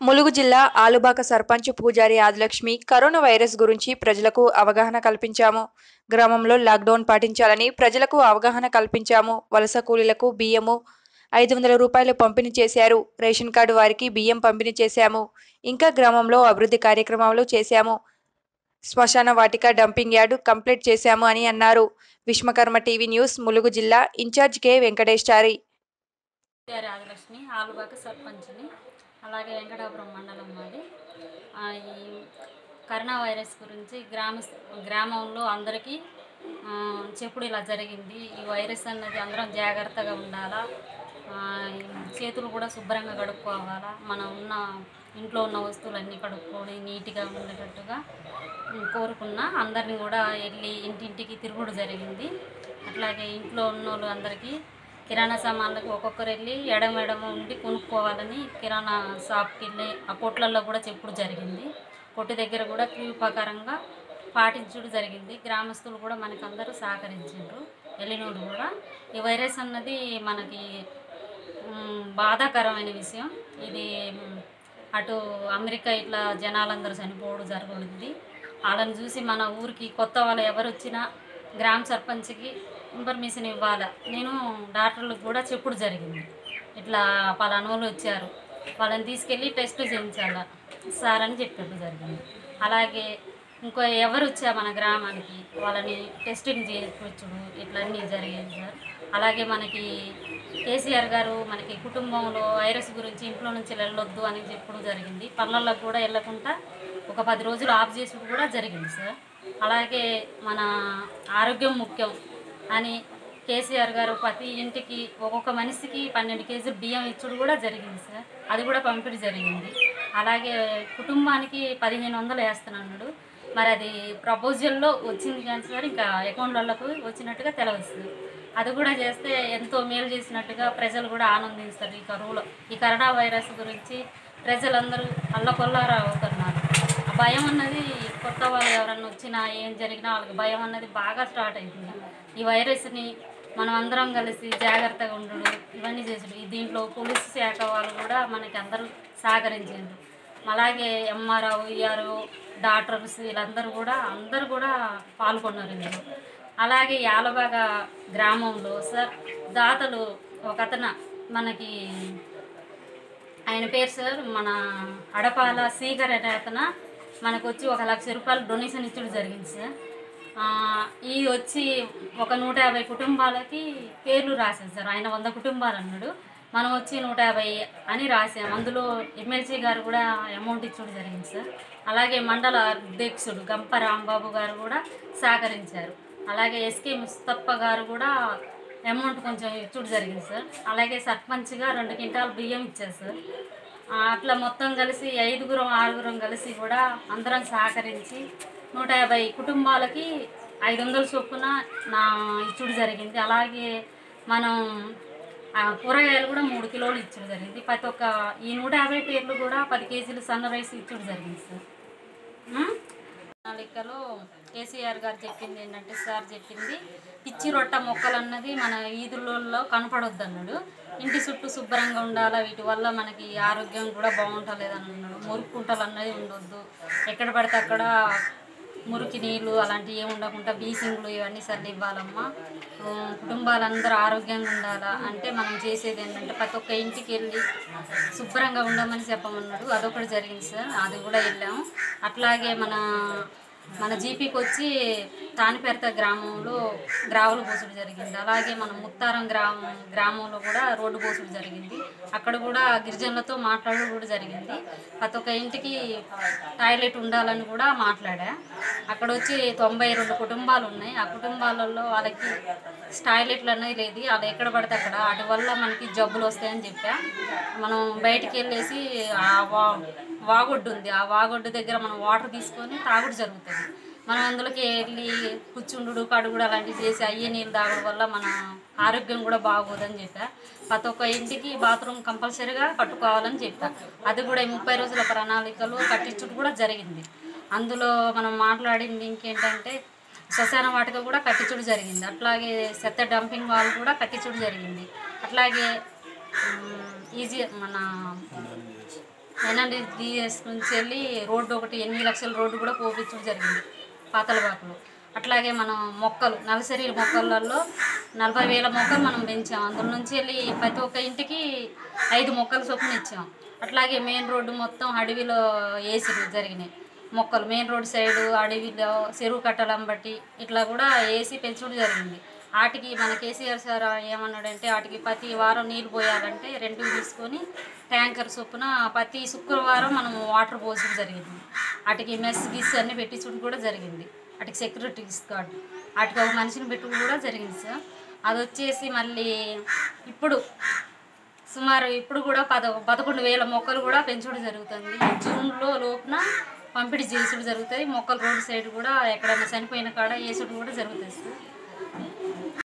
ములుగు జిల్లా ఆలుబాక సర్పంచ్ పూజారి Adilakshmi corona virus గురించి ప్రజలకు అవగాహన కల్పించాము గ్రామంలో లాక్డౌన్ పాటించాలని ప్రజలకు అవగాహన కల్పించాము వలస కూలీలకు బియ్యము ఐదు వందల రూపాయలు పంపిణీ చేశారు రేషన్ కార్డు వారికి బియ్యం పంపిణీ చేశాము ఇంకా గ్రామంలో అభివృద్ధి కార్యక్రమాలు చేశాము శ్మశాన వాటిక డంపింగ్ యార్డు కంప్లీట్ చేశాము అని అన్నారు విశ్వకర్మ టీవీ న్యూస్ ములుగు జిల్లా ఇన్ఛార్జ్ కె వెంకటేశ్చారి పేరు రాజలక్ష్మి ఆలుబాక సర్పంచ్ని అలాగే వెంకటాపురం మండలం మాది ఆ, ఈ కరోనా వైరస్ గురించి గ్రామ గ్రామంలో అందరికీ ఆ, చెప్పుడు ఇలా జరిగింది ఈ వైరస్ అన్నది అందరం జాగ్రత్తగా ఉండాలా ఆ, ఈ చేతులు కూడా శుభ్రంగా కడుక్కోవాలా మనం ఉన్న ఇంట్లో ఉన్న వస్తువులన్నీ కడుక్కొని నీట్గా ఉండేటట్టుగా ఉమ్, కోరుకున్నా అందరిని కూడా వెళ్ళి ఇంటింటికి తిరుగుడు జరిగింది అట్లాగే ఇంట్లో ఉన్న వాళ్ళు అందరికీ కిరాణా సామాన్లకు ఒక్కొక్కరు వెళ్ళి ఎడమ ఎడమ ఉండి కొనుక్కోవాలని కిరాణా షాప్కి వెళ్ళి ఆ కొట్లల్లో కూడా చెప్పుడు జరిగింది కొట్టు దగ్గర కూడా క్యూ ప్రకారంగా పాటించడం జరిగింది గ్రామస్తులు కూడా మనకి అందరూ సహకరించారు వెళ్ళినోడు కూడా ఈ వైరస్ అన్నది మనకి మ్, బాధాకరమైన విషయం ఇది మ్, అటు అమెరికా ఇట్లా జనాలందరూ చనిపోవడం జరుగుతుంది వాళ్ళని చూసి మన ఊరికి కొత్త వాళ్ళు ఎవరు వచ్చినా గ్రామ సర్పంచ్కి ఇన్ఫర్మేషన్ ఇవ్వాలి నేను డాక్టర్లకు కూడా చెప్పుడు జరిగింది ఇట్లా పలానోళ్ళు వచ్చారు వాళ్ళని తీసుకెళ్ళి టెస్ట్ చేయించాల సార్ అని చెప్పడం జరిగింది అలాగే ఇంకో ఎవరు వచ్చా మన గ్రామానికి వాళ్ళని టెస్టింగ్ చేయించుడు ఇట్లా అన్నీ జరిగేది సార్ అలాగే మనకి కేసీఆర్ గారు మనకి కుటుంబంలో వైరస్ గురించి ఇంట్లో నుంచి వెళ్ళొద్దు అని చెప్పడం జరిగింది పనులకు కూడా వెళ్ళకుండా ఒక పది రోజులు ఆఫ్ చేసుడు కూడా జరిగింది సార్ అలాగే మన ఆరోగ్యం ముఖ్యం అని కేసీఆర్ గారు ప్రతి ఇంటికి ఒక్కొక్క మనిషికి పన్నెండు కేజీలు బియ్యం ఇచ్చుడు కూడా జరిగింది సార్ అది కూడా పంపిణీ జరిగింది అలాగే కుటుంబానికి పదిహేను వందలు వేస్తున్నాడు మరి అది ప్రపోజల్లో వచ్చింది కానీ సార్ ఇంకా అకౌంట్లకు వచ్చినట్టుగా తెలవస్తుంది అది కూడా చేస్తే ఎంతో మేలు చేసినట్టుగా ప్రజలు కూడా ఆనందిస్తారు ఈ కరువులో ఈ కరోనా వైరస్ గురించి ప్రజలందరూ అల్లకొల్లారా అవుతున్నారు ఆ భయం అన్నది కొత్త వాళ్ళు ఎవరన్నా వచ్చినా ఏం జరిగినా వాళ్ళకి భయం అన్నది బాగా స్టార్ట్ అవుతుంది ఈ వైరస్ని మనం అందరం కలిసి జాగ్రత్తగా ఉండడం ఇవన్నీ చేసుడు ఈ దీంట్లో పోలీసు శాఖ వాళ్ళు కూడా మనకి అందరూ సహకరించారు అలాగే ఎంఆర్ఓ ఈఆర్ఓ డాక్టర్స్ వీళ్ళందరూ కూడా అందరూ కూడా పాల్గొన్నారు ఇందులో అలాగే యాలబాగ గ్రామంలో సార్ దాతలు ఒక అతను మనకి ఆయన పేరు సార్ మన అడపాల సీకర్ అనే అతను మనకు వచ్చి ఒక లక్ష రూపాయలు డొనేషన్ ఇచ్చడం జరిగింది సార్ ఆ, ఈ వచ్చి ఒక నూట యాభై కుటుంబాలకి పేర్లు రాశారు సార్ ఆయన వంద కుటుంబాలు అన్నాడు మనం వచ్చి నూట యాభై అని రాసాం అందులో ఎమ్మెల్సీ గారు కూడా అమౌంట్ ఇచ్చడం జరిగింది సార్ అలాగే మండల అధ్యక్షుడు గంప రాంబాబు గారు కూడా సహకరించారు అలాగే ఎస్కే ముస్తప్ప గారు కూడా అమౌంట్ కొంచెం ఇచ్చుడు జరిగింది సార్ అలాగే సర్పంచ్గా రెండు క్వింటాల్ బియ్యం ఇచ్చారు సార్ ఆ, అట్లా మొత్తం కలిసి ఐదుగురం ఆరుగురం కలిసి కూడా అందరం సహకరించి నూట యాభై కుటుంబాలకి ఐదు వందల చొప్పున నా ఇచ్చుడు జరిగింది అలాగే మనం ఆ, కూరగాయలు కూడా మూడు కిలోలు ఇచ్చుడు జరిగింది ప్రతి ఒక్క ఈ నూట యాభై పేర్లు కూడా పది కేజీలు సన్న రైస్ ఇచ్చుడు జరిగింది సార్ ఉమ్? నా లెక్కలో కేసీఆర్ గారు చెప్పింది ఏంటంటే సార్ చెప్పింది పిచ్చి రొట్ట మొక్కలు అన్నది మన ఈదులలో కనపడొద్దు అన్నాడు ఇంటి చుట్టూ శుభ్రంగా ఉండాలా వీటి వల్ల మనకి ఆరోగ్యం కూడా బాగుంటలేదు అని అన్నాడు మురుకు కుంటలు అన్నది ఉండొద్దు ఎక్కడ పడితే అక్కడ మురికి నీళ్ళు అలాంటివి ఏమి ఉండకుండా బీసింగ్లు ఇవన్నీ సర్లు ఇవ్వాలమ్మా ఉమ్, కుటుంబాలందరూ ఆరోగ్యంగా ఉండాలా అంటే మనం చేసేది ఏంటంటే ప్రతి ఒక్క ఇంటికి వెళ్ళి శుభ్రంగా ఉండమని చెప్పమన్నాడు అదొకటి జరిగింది సార్ అది కూడా వెళ్ళాము అట్లాగే మన మన జీపీకి వచ్చి తానిపెరత గ్రామంలో గ్రావులు పోసుడు జరిగింది అలాగే మన ముత్తారం గ్రామం గ్రామంలో కూడా రోడ్డు పోసుడు జరిగింది అక్కడ కూడా గిరిజనులతో మాట్లాడడం కూడా జరిగింది ప్రతి ఒక్క ఇంటికి టాయిలెట్ ఉండాలని కూడా మాట్లాడా అక్కడ వచ్చి తొంభై రెండు కుటుంబాలు ఉన్నాయి ఆ కుటుంబాలలో వాళ్ళకి టాయిలెట్లు అనేది లేదు వాళ్ళు ఎక్కడ పడితే అక్కడ వాటి వల్ల మనకి జబ్బులు వస్తాయని చెప్పా మనం బయటికి వెళ్ళేసి ఆ వా వాగొడ్డు ఉంది ఆ వాగొడ్డు దగ్గర మనం వాటర్ తీసుకొని తాగుడు జరుగుతుంది మనం అందులోకి వెళ్ళి కూర్చుండు కడుగుడు అలాంటివి చేసి అయ్యే నీళ్ళు తాగడం వల్ల మన ఆరోగ్యం కూడా బాగోదని చెప్పా ప్రతి ఒక్క ఇంటికి బాత్రూమ్ కంపల్సరీగా కట్టుకోవాలని చెప్పా అది కూడా ఈ ముప్పై రోజుల ప్రణాళికలు కట్టించుడు కూడా జరిగింది అందులో మనం మాట్లాడింది ఇంకేంటంటే శ్మశాన వాటిక కూడా కట్టించుడు జరిగింది అట్లాగే చెత్త డంపింగ్ వాళ్ళు కూడా కట్టించుడు జరిగింది అట్లాగే ఉమ్, ఈజీ మన ఎన్ఎన్డిఎస్ నుంచి వెళ్ళి రోడ్డు ఒకటి ఎనిమిది లక్షల రోడ్డు కూడా పోపించడం జరిగింది పాతలబాకులో అట్లాగే మనం మొక్కలు నర్సరీ మొక్కలలో నలభై వేల మొక్కలు మనం పెంచాం అందులో నుంచి వెళ్ళి ప్రతి ఒక్క ఇంటికి ఐదు మొక్కలు చొప్పున ఇచ్చాం అట్లాగే మెయిన్ రోడ్డు మొత్తం అడవిలో వేసి జరిగినాయి మొక్కలు మెయిన్ రోడ్ సైడ్ అడవిలో చెరువు కట్టలం బట్టి ఇట్లా కూడా వేసి పెంచడం జరిగింది వాటికి మన కేసీఆర్ సార్ ఏమన్నాడంటే వాటికి ప్రతి వారం నీళ్ళు పోయాలంటే రెంట్కి తీసుకొని ట్యాంకర్ చొప్పున ప్రతి శుక్రవారం మనం వాటర్ పోసడం జరిగింది వాటికి మెస్ గిస్ అన్ని పెట్టించడం కూడా జరిగింది వాటికి సెక్యూరిటీ గార్డ్ వాటికి ఒక మనిషిని పెట్టుకుని కూడా జరిగింది సార్ అది వచ్చేసి మళ్ళీ ఇప్పుడు సుమారు ఇప్పుడు కూడా పద పదకొండు వేల మొక్కలు కూడా పెంచడం జరుగుతుంది జూన్లో లోపున పంపిణీ చేసుడు జరుగుతుంది మొక్కలు రోడ్డు సైడ్ కూడా ఎక్కడైనా చనిపోయిన కాడ వేసుడు కూడా జరుగుతుంది సార్